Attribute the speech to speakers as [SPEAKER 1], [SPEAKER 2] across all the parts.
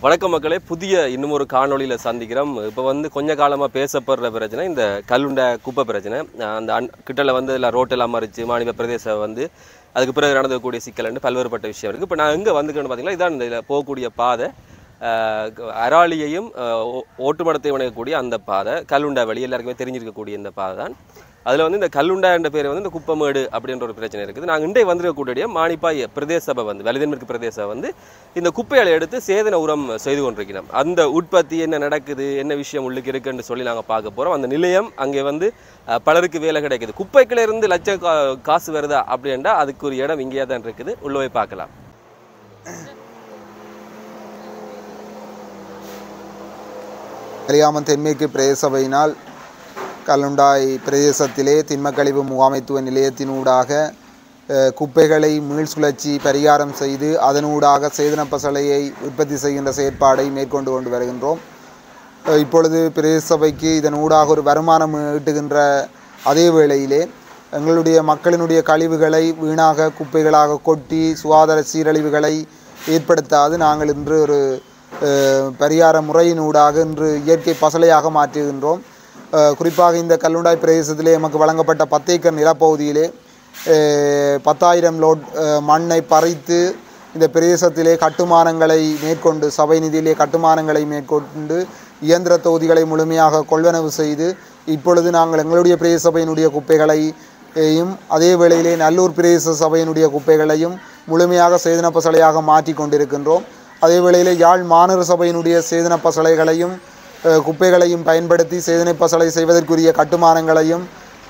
[SPEAKER 1] வணக்கம் மக்களே புதிய இன்னும் ஒரு காணொளியில் சந்திக்கிறோம் இப்போ வந்து கொஞ்ச காலமாக பேசப்படுற பிரச்சனை இந்த கல்லுண்ட குப்பை பிரச்சனை அஹ் அந்த அன் கிட்டல வந்து எல்லாம் ரோட்டெல்லாம் மறிச்சு மாநில பிரதேசம் வந்து அதுக்கு பிறகு நடந்தக்கூடிய சிக்கல்னு பல்வேறுபட்ட விஷயம் இருக்குது இப்போ நான் எங்கே வந்துக்கணும் பார்த்தீங்கன்னா இதான் இந்த இதில் போகக்கூடிய பாதை அஹ் அராலியையும் அஹ் ஓ- ஓட்டுமடத்தை வணங்கக்கூடிய அந்த பாதை கல்லுண்டா வழி எல்லாருக்குமே தெரிஞ்சிருக்கக்கூடிய இந்த பாதை தான் அதில் வந்து இந்த கல்லுண்டா என்ற பேர் வந்து இந்த குப்பமேடு அப்படின்ற ஒரு பிரச்சனை இருக்குது நாங்கள் இன்றைய வந்திருக்கக்கூடிய மானிப்பாய் பிரதேச சபை வந்து வலிதன்மிற்கு பிரதேச வந்து இந்த குப்பைகளை எடுத்து சேதன உரம் செய்து கொண்டிருக்கிறோம் அந்த உற்பத்தி என்ன நடக்குது என்ன விஷயம் உள்ளுக்கு இருக்குன்னு சொல்லி நாங்கள் பார்க்க போகிறோம் அந்த நிலையம் அங்கே வந்து அஹ், பலருக்கு வேலை கிடைக்குது குப்பைக்குள்ள இருந்து லட்சம் கா- காசு வருதா அப்படின்டா அதுக்கு ஒரு இடம் இங்கேயே தான் இருக்குது உள்ள போய் பார்க்கலாம்
[SPEAKER 2] கலியாமன் தென்மேற்கு பிரதேச சபையினால் கல்லுண்டாய் பிரதேசத்திலே திண்மக்கழிவு முகாமைத்துவ நிலையத்தினூடாக அஹ், குப்பைகளை மீள் சுழற்சி பரிகாரம் செய்து அதனூடாக சேதன பசலையை உற்பத்தி செய்கின்ற செயற்பாடை மேற்கொண்டு கொண்டு வருகின்றோம் அஹ், இப்பொழுது பிரதேச சபைக்கு இதன் ஊடாக ஒரு வருமானம் ஈட்டுகின்ற அதே வேளையிலே எங்களுடைய மக்களினுடைய கழிவுகளை வீணாக குப்பைகளாக கொட்டி சுகாதார சீரழிவுகளை ஏற்படுத்தாது நாங்கள் இன்று ஒரு அஹ், பரிகார முறையினூடாக இன்று இயற்கை பசலையாக மாற்றுகின்றோம் அஹ், குறிப்பாக இந்த கல்லுண்டாய் பிரதேசத்திலே எமக்கு வழங்கப்பட்ட பத்தேக்கர் நிலப்பகுதியிலே அஹ், பத்தாயிரம் லோட் அஹ், மண்ணை பறித்து இந்த பிரதேசத்திலே கட்டுமானங்களை மேற்கொண்டு சபை நிதியிலே கட்டுமானங்களை மேற்கொண்டு இயந்திர தொகுதிகளை முழுமையாக கொள்வனவு செய்து இப்பொழுது நாங்கள் எங்களுடைய பிரதேச சபையினுடைய குப்பைகளையும் அதே வேளையிலே நல்லூர் பிரதேச சபையினுடைய குப்பைகளையும் முழுமையாக சேதன பசலையாக மாற்றி கொண்டிருக்கின்றோம் அதே வேளையிலே யாழ் மாநகர சபையினுடைய சேதன பசலைகளையும் அஹ், குப்பைகளையும் பயன்படுத்தி சேதனை பசலை செய்வதற்குரிய கட்டுமானங்களையும்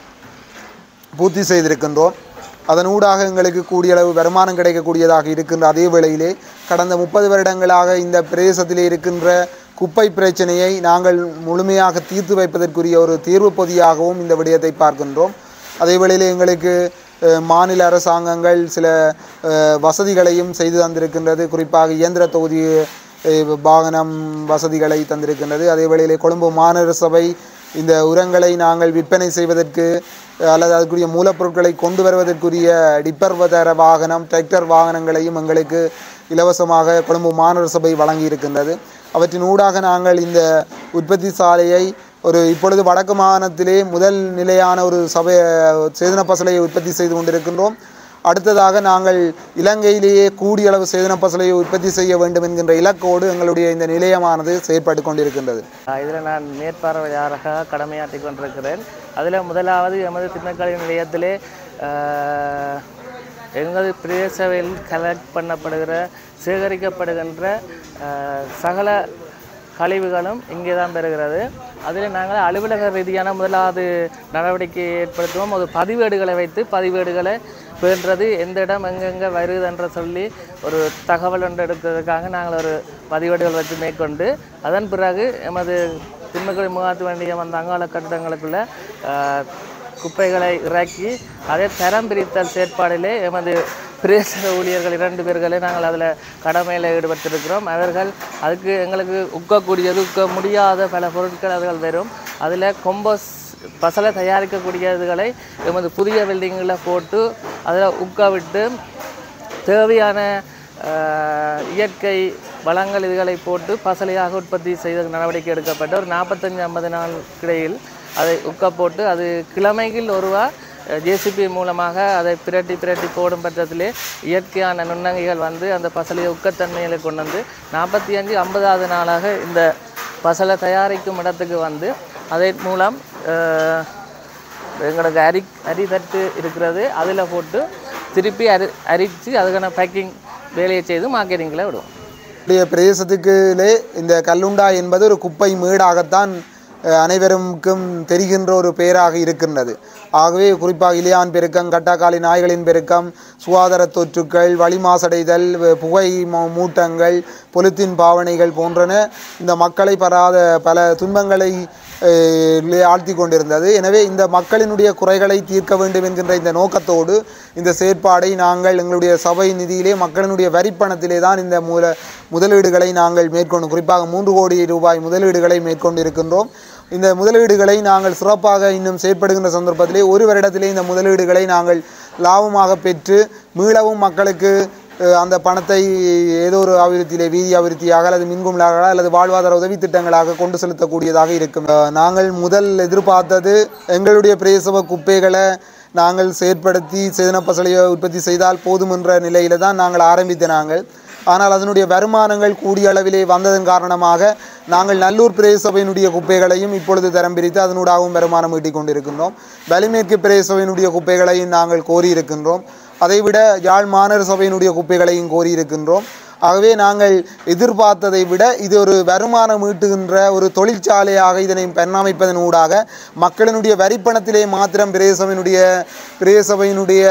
[SPEAKER 2] பூர்த்தி செய்திருக்கின்றோம் அதன் ஊடாக எங்களுக்கு கூடிய அளவு வருமானம் கிடைக்கக்கூடியதாக இருக்கின்ற அதே வேளையிலே கடந்த முப்பது வருடங்களாக இந்த பிரதேசத்திலே இருக்கின்ற குப்பை பிரச்சனையை நாங்கள் முழுமையாக தீர்த்து வைப்பதற்குரிய ஒரு தீர்வு பொதியாகவும் இந்த விடயத்தை பார்க்கின்றோம் அதே வேளையிலே எங்களுக்கு அஹ், மாநில அரசாங்கங்கள் சில அஹ், வசதிகளையும் செய்து தந்திருக்கின்றது குறிப்பாக இயந்திர தொகுதி அஹ், வாகனம் வசதிகளை தந்திருக்கின்றது அதே வேளையிலே கொழும்பு மாநகர சபை இந்த உரங்களை நாங்கள் விற்பனை செய்வதற்கு அஹ், அல்லது அதுக்குரிய மூலப்பொருட்களை கொண்டு வருவதற்குரிய டிப்பர் தர வாகனம் டிராக்டர் வாகனங்களையும் எங்களுக்கு இலவசமாக கொழும்பு மாநகர சபை வழங்கி இருக்கின்றது அவற்றின் ஊடாக நாங்கள் இந்த உற்பத்தி சாலையை ஒரு இப்பொழுது வடக்கு மாகாணத்திலே முதல் நிலையான ஒரு சபை சேதன பசலையை உற்பத்தி செய்து கொண்டிருக்கின்றோம் அடுத்ததாக நாங்கள் இலங்கையிலேயே கூடிய அளவு சேதன பசலையை உற்பத்தி செய்ய வேண்டும் என்கின்ற இலக்கோடு எங்களுடைய இந்த நிலையமானது செயற்பட்டு கொண்டிருக்கின்றது
[SPEAKER 3] இதில் நான் மேற்பார்வையாளராக கடமையாற்றி கொண்டிருக்கிறேன் அதில் முதலாவது எமது திண்ணக்கலை நிலையத்திலே ஆஹ், எங்கள் பிரதேசவில் கலெக்ட் பண்ணப்படுகிற சேகரிக்கப்படுகின்ற ஆஹ், சகல கழிவுகளும் இங்கே தான் பெறுகிறது அதில் நாங்கள் அலுவலக ரீதியான முதலாவது நடவடிக்கை ஏற்படுத்துவோம் ஒரு பதிவேடுகளை வைத்து பதிவேடுகளை பேணுறது எந்த இடம் எங்கெங்கே வருதுன்ற சொல்லி ஒரு தகவல் ஒன்று எடுக்கிறதுக்காக நாங்கள் ஒரு பதிவேடுகள் வச்சு மேற்கொண்டு அதன் பிறகு எமது திண்மக்குடி முகாத்து வேண்டிய அந்த அங்காள கட்டிடங்களுக்குள்ள ஆஹ், குப்பைகளை இறக்கி அதை தரம் பிரித்தல் செயற்பாடிலே எமது பிரேச ஊழியர்கள் இரண்டு பேர்களை நாங்கள் அதில் கடமையில் ஈடுபட்டிருக்கிறோம் அவர்கள் அதுக்கு எங்களுக்கு உக்கக்கூடியது உக்க முடியாத பல பொருட்கள் அவர்கள் வரும் அதில் கொம்போஸ் பசலை தயாரிக்கக்கூடியதுகளை எமது புதிய பில்டிங்கில் போட்டு அதில் உக்க விட்டு தேவையான ஆஹ், இயற்கை வளங்கள் இதுகளை போட்டு பசலையாக உற்பத்தி செய்த நடவடிக்கை எடுக்கப்பட்ட ஒரு நாற்பத்தஞ்சு ஐம்பது நாள் கிடையில் அதை உக்க போட்டு அது கிழமையில் ஒருவா ஜேசிபி மூலமாக அதை பிரட்டி பிரட்டி போடும் பட்சத்திலே இயற்கையான நுண்ணங்கிகள் வந்து அந்த பசலையை உக்கத்தன்மையில கொண்டு வந்து நாற்பத்தி அஞ்சு ஐம்பதாவது நாளாக இந்த பசலை தயாரிக்கும் இடத்துக்கு வந்து அதன் மூலம் ஆஹ், எங்களுக்கு அரி அரி தட்டு இருக்கிறது அதில் போட்டு திருப்பி அரி அரித்து அதுக்கான பேக்கிங் வேலையை செய்து மார்க்கெட்டிங்கில் விடுவோம்
[SPEAKER 2] நம்முடைய பிரதேசத்துக்குள்ளே இந்த கல்லுண்டா என்பது ஒரு குப்பை மேடாகத்தான் அஹ், அனைவருக்கும் தெரிகின்ற ஒரு பெயராக இருக்கின்றது ஆகவே குறிப்பாக இலியான் பெருக்கம் கட்டாக்காலி நாய்களின் பெருக்கம் சுகாதார தொற்றுக்கள் வழி மாசடைதல் வ- புகை ம- மூட்டங்கள் பொலித்தீன் பாவனைகள் போன்றன இந்த மக்களை பராத பல துன்பங்களை அஹ், லே ஆழ்த்தி கொண்டிருந்தது எனவே இந்த மக்களினுடைய குறைகளை தீர்க்க வேண்டும் என்கின்ற இந்த நோக்கத்தோடு இந்த செயற்பாடை நாங்கள் எங்களுடைய சபை நிதியிலே மக்களினுடைய வரிப்பணத்திலே தான் இந்த மூல முதலீடுகளை நாங்கள் மேற்கொண்டு குறிப்பாக மூன்று கோடி ரூபாய் முதலீடுகளை மேற்கொண்டு இருக்கின்றோம் இந்த முதலீடுகளை நாங்கள் சிறப்பாக இன்னும் செயற்படுகின்ற சந்தர்ப்பத்திலே ஒரு வருடத்திலே இந்த முதலீடுகளை நாங்கள் லாபமாக பெற்று மீளவும் மக்களுக்கு அஹ், அந்த பணத்தை ஏதோ ஒரு அபிவிருத்தியிலே வீதி அபிவிருத்தியாக அல்லது மின்குமலாக அல்லது வாழ்வாதார உதவி திட்டங்களாக கொண்டு செலுத்தக்கூடியதாக இருக்கும் அஹ், நாங்கள் முதல் எதிர்பார்த்தது எங்களுடைய பிரேசவ குப்பைகளை நாங்கள் செயற்படுத்தி சேதன பசலையை உற்பத்தி செய்தால் போதும் என்ற நிலையில தான் நாங்கள் ஆரம்பித்த நாங்கள் ஆனால் அதனுடைய வருமானங்கள் கூடிய அளவிலே வந்ததன் காரணமாக நாங்கள் நல்லூர் பிரதேச சபையினுடைய குப்பைகளையும் இப்பொழுது தரம் பிரித்து அதனூடாகவும் வருமானம் ஈட்டிக் கொண்டிருக்கின்றோம் வலிமேற்கு பிரதேச சபையினுடைய குப்பைகளையும் நாங்கள் கோரியிருக்கின்றோம் அதைவிட யாழ் மாநகர சபையினுடைய குப்பைகளையும் கோரியிருக்கின்றோம் ஆகவே நாங்கள் எதிர்பார்த்ததை விட இது ஒரு வருமானம் ஈட்டுகின்ற ஒரு தொழிற்சாலையாக இதனை பரிணாமிப்பதன் ஊடாக மக்களினுடைய வரிப்பணத்திலே மாத்திரம் பிரதேசபையினுடைய பிரதேசபையினுடைய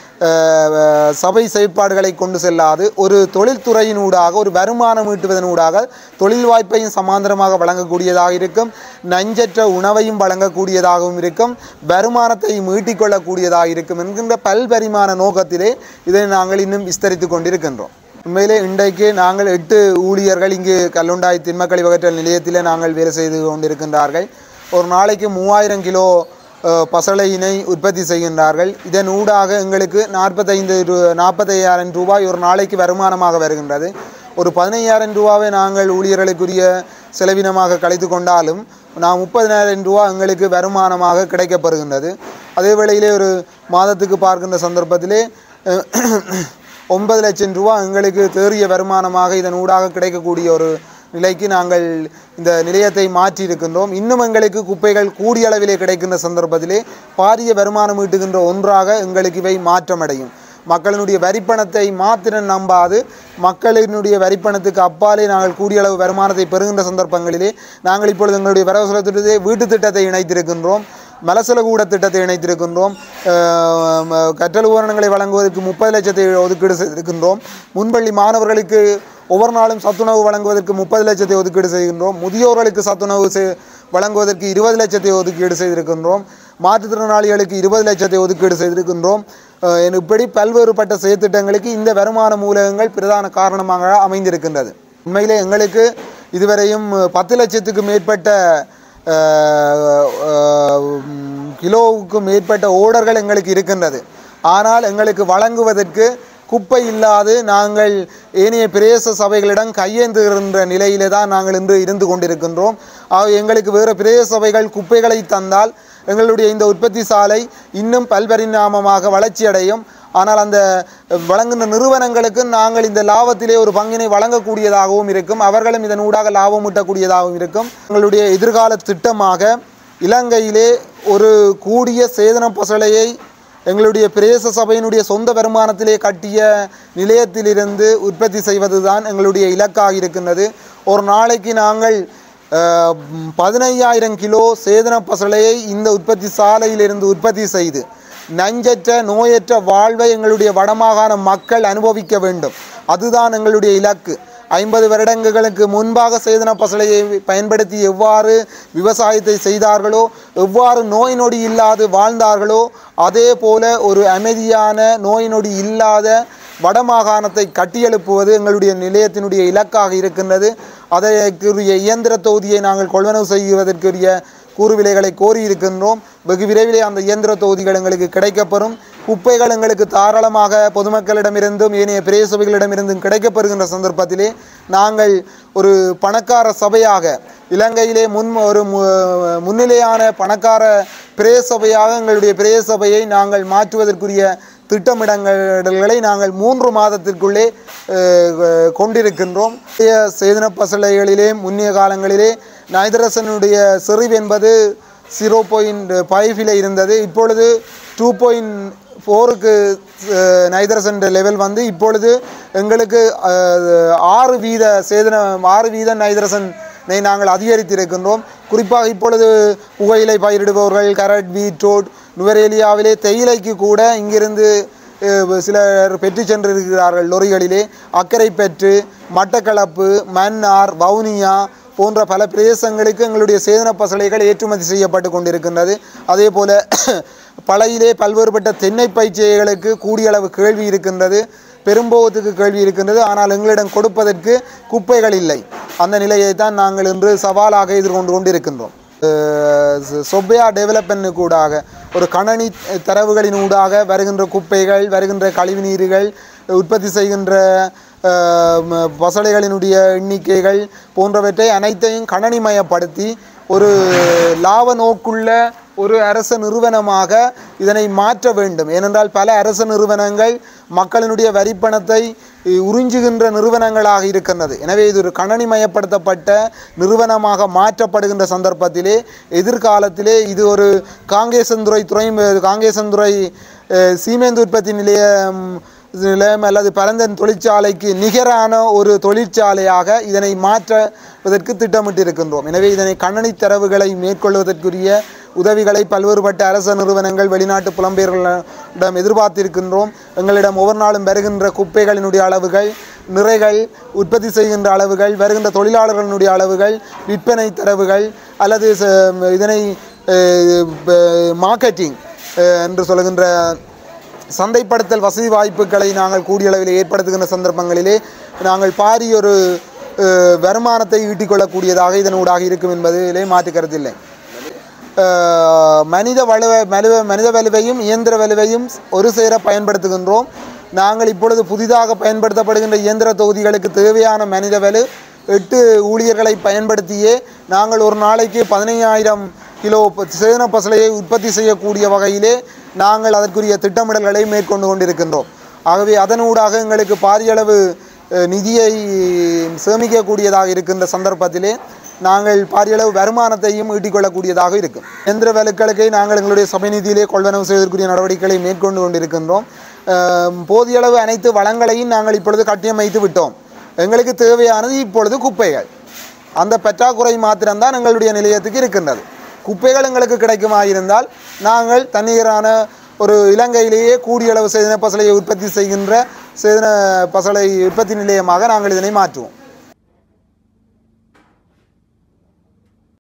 [SPEAKER 2] அஹ், சபை செயற்பாடுகளை கொண்டு செல்லாது ஒரு தொழில்துறையினூடாக ஒரு வருமானம் ஈட்டுவதனூடாக தொழில் வாய்ப்பையும் சமாந்தரமாக வழங்கக்கூடியதாக இருக்கும் நஞ்சற்ற உணவையும் வழங்கக்கூடியதாகவும் இருக்கும் வருமானத்தையும் ஈட்டிக்கொள்ளக்கூடியதாக இருக்கும் என்கின்ற பல்பரிமாண நோக்கத்திலே இதை நாங்கள் இன்னும் விஸ்தரித்து கொண்டிருக்கின்றோம் உண்மையிலே இன்றைக்கு நாங்கள் எட்டு ஊழியர்கள் இங்கு கல்லுண்டாய் திண்மக்கழி வகற்றல் நிலையத்திலே நாங்கள் வேலை செய்து கொண்டிருக்கின்றார்கள் ஒரு நாளைக்கு மூவாயிரம் கிலோ அஹ், பசளையினை உற்பத்தி செய்கின்றார்கள் இதன் ஊடாக எங்களுக்கு நாற்பத்தைந்து ரூ நாற்பத்தையாயிரம் ரூபாய் ஒரு நாளைக்கு வருமானமாக வருகின்றது ஒரு பதினையாயிரம் ரூபாவை நாங்கள் ஊழியர்களுக்குரிய செலவினமாக கழித்து கொண்டாலும் நான் முப்பதினாயிரம் ரூபா எங்களுக்கு வருமானமாக கிடைக்கப்பெறுகின்றது அதே வேளையிலே ஒரு மாதத்துக்கு பார்க்கின்ற சந்தர்ப்பத்திலே அஹ், ஒன்பது லட்சம் ரூபா எங்களுக்கு தேறிய வருமானமாக இதன் ஊடாக கிடைக்கக்கூடிய ஒரு நிலைக்கு நாங்கள் இந்த நிலையத்தை மாற்றி இருக்கின்றோம் இன்னும் எங்களுக்கு குப்பைகள் கூடிய அளவிலே கிடைக்கின்ற சந்தர்ப்பத்திலே பாரிய வருமானம் ஈட்டுகின்ற ஒன்றாக எங்களுக்கு இவை மாற்றமடையும் மக்களினுடைய வரிப்பணத்தை மாத்திரம் நம்பாது மக்களினுடைய வரிப்பணத்துக்கு அப்பாலே நாங்கள் கூடிய அளவு வருமானத்தை பெறுகின்ற சந்தர்ப்பங்களிலே நாங்கள் இப்பொழுது எங்களுடைய வரவு திட்டத்தை வீட்டு திட்டத்தை இணைத்திருக்கின்றோம் மலசலகூட திட்டத்தை இணைத்திருக்கின்றோம் அஹ் ம- கற்றல் உபகரணங்களை வழங்குவதற்கு முப்பது லட்சத்தை ஒதுக்கீடு செய்திருக்கின்றோம் முன்பள்ளி மாணவர்களுக்கு ஒவ்வொரு நாளும் சத்துணவு வழங்குவதற்கு முப்பது லட்சத்தை ஒதுக்கீடு செய்கின்றோம் முதியோர்களுக்கு சத்துணவு செய்- வழங்குவதற்கு இருபது லட்சத்தை ஒதுக்கீடு செய்திருக்கின்றோம் மாற்றுத்திறனாளிகளுக்கு இருபது லட்சத்தை ஒதுக்கீடு செய்திருக்கின்றோம் அஹ் என இப்படி பல்வேறுபட்ட செயற்திட்டங்களுக்கு இந்த வருமான மூலகங்கள் பிரதான காரணமாக அமைந்திருக்கின்றது உண்மையிலே எங்களுக்கு இதுவரையும் பத்து லட்சத்துக்கு மேற்பட்ட அஹ், அஹ், உம், கிலோவுக்கு மேற்பட்ட ஓடர்கள் எங்களுக்கு இருக்கின்றது ஆனால் எங்களுக்கு வழங்குவதற்கு குப்பை இல்லாது நாங்கள் ஏனைய பிரதேச சபைகளிடம் கையேந்துகின்ற நிலையிலே தான் நாங்கள் இன்று இருந்து கொண்டிருக்கின்றோம் ஆக எங்களுக்கு வேறு பிரதேச சபைகள் குப்பைகளை தந்தால் எங்களுடைய இந்த உற்பத்தி சாலை இன்னும் பல்பரிணாமமாக வளர்ச்சியடையும் ஆனால் அந்த வழங்குகின்ற நிறுவனங்களுக்கு நாங்கள் இந்த லாபத்திலே ஒரு பங்கினை வழங்கக்கூடியதாகவும் இருக்கும் அவர்களும் இதன் ஊடாக லாபம் ஈட்டக்கூடியதாகவும் இருக்கும் எங்களுடைய எதிர்கால திட்டமாக இலங்கையிலே ஒரு கூடிய சேதன பசலையை எங்களுடைய பிரதேச சபையினுடைய சொந்த வருமானத்திலே கட்டிய நிலையத்திலிருந்து உற்பத்தி செய்வதுதான் எங்களுடைய இலக்காக இருக்கின்றது ஒரு நாளைக்கு நாங்கள் அஹ், ம், பதினையாயிரம் கிலோ சேதன பசலையை இந்த உற்பத்தி சாலையிலிருந்து உற்பத்தி செய்து நஞ்சற்ற நோயற்ற வாழ்வை எங்களுடைய வடமாகாண மக்கள் அனுபவிக்க வேண்டும் அதுதான் எங்களுடைய இலக்கு ஐம்பது வருடங்களுக்கு முன்பாக சேதன பசலையை பயன்படுத்தி எவ்வாறு விவசாயத்தை செய்தார்களோ எவ்வாறு நோய் நொடி இல்லாது வாழ்ந்தார்களோ அதே போல ஒரு அமைதியான நோய் நொடி இல்லாத வடமாகாணத்தை கட்டியெழுப்புவது எங்களுடைய நிலையத்தினுடைய இலக்காக இருக்கின்றது அதற்குரிய இயந்திர தொகுதியை நாங்கள் கொள்வனவு செய்வதற்குரிய கூறுவிலைகளை கோரியிருக்கின்றோம் வெகு விரைவிலே அந்த இயந்திர தொகுதிகள் எங்களுக்கு கிடைக்கப்பெறும் குப்பைகள் எங்களுக்கு தாராளமாக பொதுமக்களிடமிருந்தும் ஏனைய பிரதேச சபைகளிடமிருந்தும் கிடைக்கப்பெறுகின்ற சந்தர்ப்பத்திலே நாங்கள் ஒரு பணக்கார சபையாக இலங்கையிலே முன் ஒரு மு- முன்னிலையான பணக்கார பிரதேச சபையாக எங்களுடைய பிரதேச சபையை நாங்கள் மாற்றுவதற்குரிய திட்டமிடங்களை நாங்கள் மூன்று மாதத்திற்குள்ளே அஹ், கொண்டிருக்கின்றோம் புதிய சேதன பசலைகளிலே முன்னிய காலங்களிலே நைதரசனுடைய செறிவு என்பது ஜீரோ பாயிண்ட் ஃபைவ்ல இருந்தது இப்பொழுது டூ பாயிண்ட் ஃபோருக்கு நைதரசன் லெவல் வந்து இப்பொழுது எங்களுக்கு அஹ், ஆறு வீத சேதன ஆறு வீத நைதரசன் நாங்கள் அதிகரித்திருக்கின்றோம் குறிப்பாக இப்பொழுது புகையிலை பயிரிடுபவர்கள் கரட் பீட்ரூட் நுவரேலியாவிலே தேயிலைக்கு கூட இங்கிருந்து அஹ், சிலர் பெற்று சென்றிருக்கிறார்கள் லொரிகளிலே அக்கரை பெற்று மட்டக்களப்பு மன்னார் வவுனியா போன்ற பல பிரதேசங்களுக்கு எங்களுடைய சேதன பசலைகள் ஏற்றுமதி செய்யப்பட்டு கொண்டிருக்கின்றது அதே போல பழையிலே பல்வேறுபட்ட தென்னை பயிற்சிகளுக்கு கூடிய அளவு கேள்வி இருக்கின்றது பெரும்போகத்துக்கு கேள்வி இருக்கின்றது ஆனால் எங்களிடம் கொடுப்பதற்கு குப்பைகள் இல்லை அந்த நிலையை தான் நாங்கள் இன்று சவாலாக எதிர்கொண்டு கொண்டிருக்கின்றோம் அஹ் சொ- சொப்பையா டெவலப்மெண்ட் ஊடாக ஒரு கணனி தரவுகளின் ஊடாக வருகின்ற குப்பைகள் வருகின்ற கழிவுநீர்கள் உற்பத்தி செய்கின்ற அஹ், ம- பசலைகளினுடைய எண்ணிக்கைகள் போன்றவற்றை அனைத்தையும் கணனிமயப்படுத்தி ஒரு லாப நோக்குள்ள ஒரு அரச நிறுவனமாக இதனை மாற்ற வேண்டும் ஏனென்றால் பல அரச நிறுவனங்கள் மக்களினுடைய வரிப்பணத்தை இ- உறிஞ்சுகின்ற நிறுவனங்களாக இருக்கின்றது எனவே இது ஒரு கணனிமயப்படுத்தப்பட்ட நிறுவனமாக மாற்றப்படுகின்ற சந்தர்ப்பத்திலே எதிர்காலத்திலே இது ஒரு காங்கேசந்துறை துறை காங்கேசந்துறை அஹ், சீமேந்து உற்பத்தி நிலையம் நிலையம் அல்லது பரந்தன் தொழிற்சாலைக்கு நிகரான ஒரு தொழிற்சாலையாக இதனை மாற்றுவதற்கு திட்டமிட்டிருக்கின்றோம் எனவே இதனை கண்ணனி தரவுகளை மேற்கொள்வதற்குரிய உதவிகளை பல்வேறுபட்ட அரச நிறுவனங்கள் வெளிநாட்டு புலம்பெயர்களிடம் எதிர்பார்த்திருக்கின்றோம் எங்களிடம் ஒவ்வொரு நாளும் வருகின்ற குப்பைகளினுடைய அளவுகள் நிறைகள் உற்பத்தி செய்கின்ற அளவுகள் வருகின்ற தொழிலாளர்களினுடைய அளவுகள் விற்பனை தரவுகள் அல்லது ச- இதனை மார்க்கெட்டிங் என்று சொல்லுகின்ற சந்தைப்படுத்தல் வசதி வாய்ப்புகளை நாங்கள் கூடிய அளவில் ஏற்படுத்துகின்ற சந்தர்ப்பங்களிலே நாங்கள் பாரிய ஒரு அஹ், வருமானத்தை ஈட்டிக்கொள்ளக்கூடியதாக இதனூடாக இருக்கும் என்பதிலே மாற்று கருத்தில்லை அஹ், மனித வலுவ மலுவ மனித வலுவையும் இயந்திர வலுவையும் ஒரு சேர பயன்படுத்துகின்றோம் நாங்கள் இப்பொழுது புதிதாக பயன்படுத்தப்படுகின்ற இயந்திர தொகுதிகளுக்கு தேவையான மனித வலு எட்டு ஊழியர்களை பயன்படுத்தியே நாங்கள் ஒரு நாளைக்கு பதினையாயிரம் கிலோ ப- சேதன பசலையை உற்பத்தி செய்யக்கூடிய வகையிலே நாங்கள் அதற்குரிய திட்டமிடல்களை மேற்கொண்டு கொண்டிருக்கின்றோம் ஆகவே அதனூடாக எங்களுக்கு பாரிய அளவு அஹ், நிதியை சேமிக்கக்கூடியதாக இருக்கின்ற சந்தர்ப்பத்திலே நாங்கள் பாரியளவு வருமானத்தையும் ஈட்டிக்கொள்ளக்கூடியதாக இருக்கும் எந்திர வேலைகளுக்கு நாங்கள் எங்களுடைய சபை நிதியிலே கொள்வனவு செய்வதற்குரிய நடவடிக்கைகளை மேற்கொண்டு கொண்டிருக்கின்றோம் அஹ், போதிய அளவு அனைத்து வளங்களையும் நாங்கள் இப்பொழுது கட்டியமைத்து விட்டோம் எங்களுக்கு தேவையானது இப்பொழுது குப்பைகள் அந்த பற்றாக்குறை மாத்திரம்தான் எங்களுடைய நிலையத்துக்கு இருக்கின்றது குப்பைகள் எங்களுக்கு கிடைக்குமாயிருந்தால் நாங்கள் தண்ணீரான ஒரு இலங்கையிலேயே கூடிய அளவு சேதன பசலையை உற்பத்தி செய்கின்ற சேதன பசலை உற்பத்தி நிலையமாக நாங்கள் இதனை மாற்றுவோம்